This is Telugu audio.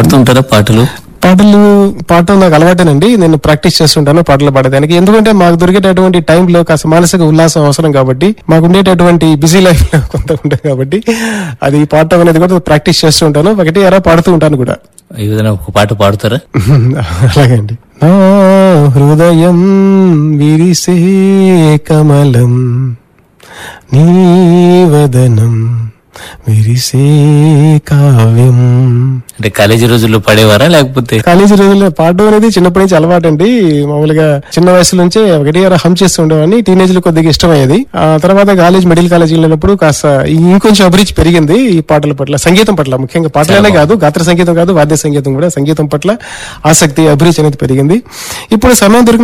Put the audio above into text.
పాడుతుంటారా పాటలు పాటలు పాడటం నాకు అలవాటేనండి నేను ప్రాక్టీస్ చేస్తుంటాను పాటలు పాడడానికి ఎందుకంటే మాకు దొరికేటటువంటి టైంలో కాస్త మానసిక ఉల్లాసం అవసరం కాబట్టి మాకు ఉండేటటువంటి బిజీ లైఫ్ లో కొంత ఉంటుంది కాబట్టి అది పాడటం అనేది కూడా ప్రాక్టీస్ చేస్తూ ఉంటాను ఒకటి ఎరా పాడుతూ ఉంటాను కూడా ఏదైనా ఒక పాట పాడుతారా అలాగే అండి నా హృదయం విరిసే కమలం నీ వదనం విరిసే కావ్యం అంటే కాలేజీ రోజుల్లో పాడేవారా లేకపోతే కాలేజీ రోజుల్లో పాడడం అనేది చిన్నప్పటి నుంచి అలవాటు అండి మామూలుగా చిన్న వయసు నుంచే ఒకటి అలా హమ్ చేస్తూ ఉండేవాడిని టీనేజ్ లో కొద్దిగా ఇష్టమయ్యేది ఆ తర్వాత కాలేజ్ మెడికల్ కాలేజ్ వెళ్ళినప్పుడు కాస్త ఇంకొంచెం అభిరుచి పెరిగింది ఈ పాటల పట్ల సంగీతం పట్ల ముఖ్యంగా పాటలనే కాదు గాత్ర సంగీతం కాదు వాద్య సంగీతం కూడా సంగీతం పట్ల ఆసక్తి అభిరుచి అనేది పెరిగింది ఇప్పుడు సమయం దొరికిన